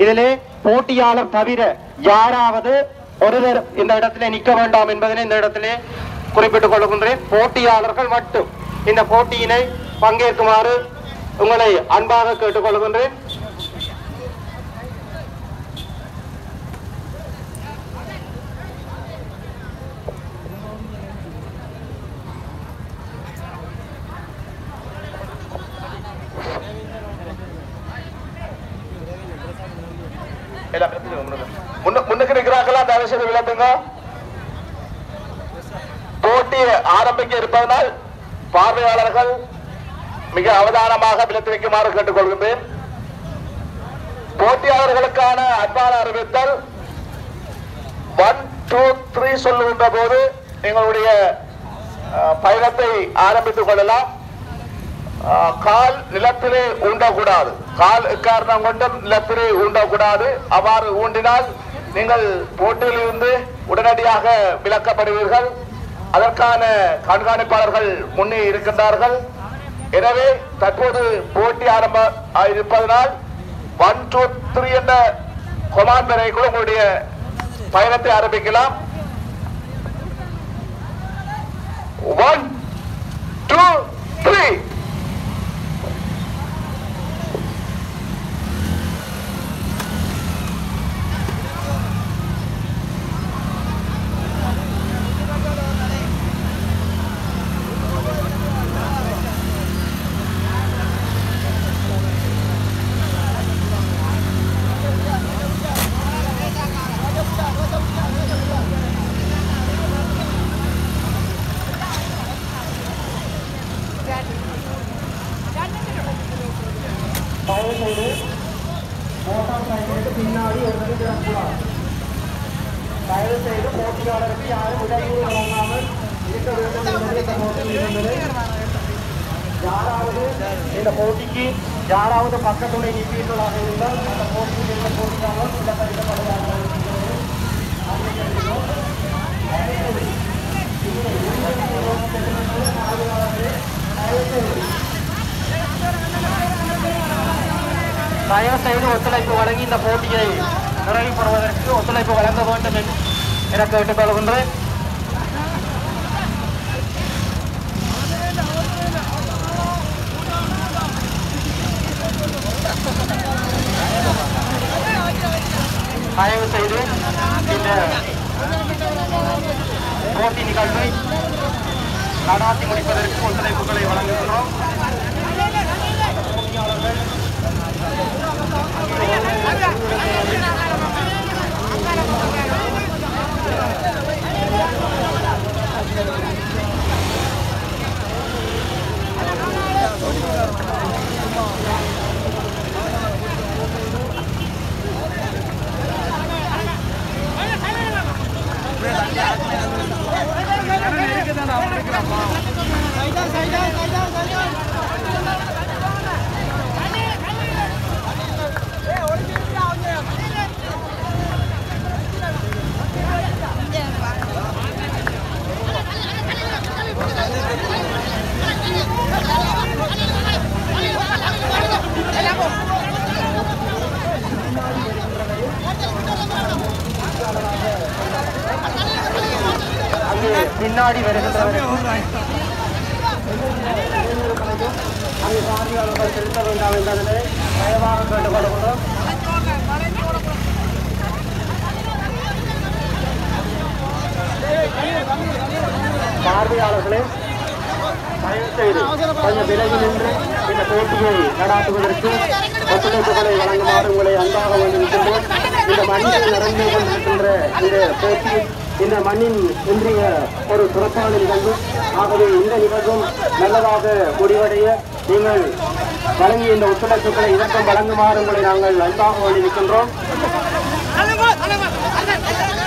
இதிலே போட்டியாளர் தவிர யாராவது ஒருவர் இந்த இடத்திலே நிற்க வேண்டாம் என்பதனை இந்த இடத்திலே குறிப்பிட்டுக் கொள்கின்றேன் போட்டியாளர்கள் மட்டும் இந்த போட்டியினை பங்கேற்குமாறு உங்களை அன்பாக கேட்டுக்கொள்கின்றேன் முன்ன- முன்னுக்கு நிற்கிறார்களா தயவு செய்து விளம்புங்க போட்டி ஆரம்பிக்க இருப்பதனால் பார்வையாளர்கள் மிக அவதானமாக விலத்து வைக்குமாறு கேட்டுக்கொள்கின்றேன் போட்டியாளர்களுக்கான அன்பான அறிவித்தல் ஒன் டூ த்ரீ சொல்லுகின்ற போது எங்களுடைய அஹ், பயணத்தை ஆரம்பித்துக் கொள்ளலாம் அஹ், கால் நிலத்திலே ஊண்டக்கூடாது கால் காரணம் கொண்டும் நிலத்திலே ஊண்டக்கூடாது அவ்வாறு ஊண்டினால் நீங்கள் போட்டியிலிருந்து உடனடியாக விலக்கப்படுவீர்கள் அதற்கான கண்காணிப்பாளர்கள் முன்னே இருக்கின்றார்கள் எனவே தற்போது போட்டி ஆரம்ப ஆ, இருப்பதனால் ஒன் டூ த்ரீ என்ற கொமாண்ட் வரைக்குள் உங்களுடைய பயணத்தை ஆரம்பிக்கலாம் ஒன் டூ த்ரீ தயவு செய்து மோட்டார் சைக்கிளுக்கு பின்னாடி ஒருவரும் விடக்கூடாது தயவு செய்து போட்டியாளருக்கு யாரும் இடையூறு வழங்காமல் இருக்க வேண்டும் என்பது இந்த போட்டியில் இருந்தது யாராவது இந்த போட்டிக்கு யாராவது பக்கத்துணை நிற்பீர்களாக இருந்தால் அந்த போட்டியில் இருந்த போட்டியாளர் விலக்கடிக்கப்படுவார்கள் தயவு செய்து ஒத்துழைப்பு வழங்கி இந்த போட்டியை நிறைவு பெறுவதற்கு ஒத்துழைப்பு வழங்க வேண்டும் என்று என கேட்டுக்கொள்கின்றேன் தயவு செய்து இந்த போட்டி நிகழ்வை நடாத்தி முடிப்பதற்கு ஒத்துழைப்புகளை வழங்குகின்றோம் அங்கே பின்னாடி வருகின்றவர்கள் அங்கே பார்வையாளர்கள் செலுத்த வேண்டாம் என்பதனை தயவாக கேட்டுக்கொள்கிறோம் பார்வையாளர்களே தயவு செய்து கொஞ்சம் விலகி நின்று இந்த போட்டியை நடாத்துவதற்கு ஒத்துழைப்புகளை வழங்குமாறு உங்களை அன்பாக வேண்டுகின்றோம் இந்த மண்ணில் நடந்து கொண்டிருக்கின்ற இந்த போட்டி இந்த மண்ணின் இன்றைய ஒரு சிறப்பான நிகழ்வு ஆகவே இந்த நிகழ்வும் நல்லதாக முடிவடைய நீங்கள் வழங்கிய இந்த ஒத்துழைப்புகளை இதற்கும் வழங்குமாறு உங்களை நாங்கள் அன்பாக வேண்டியிருக்கின்றோம் தலைவர் தலைவர்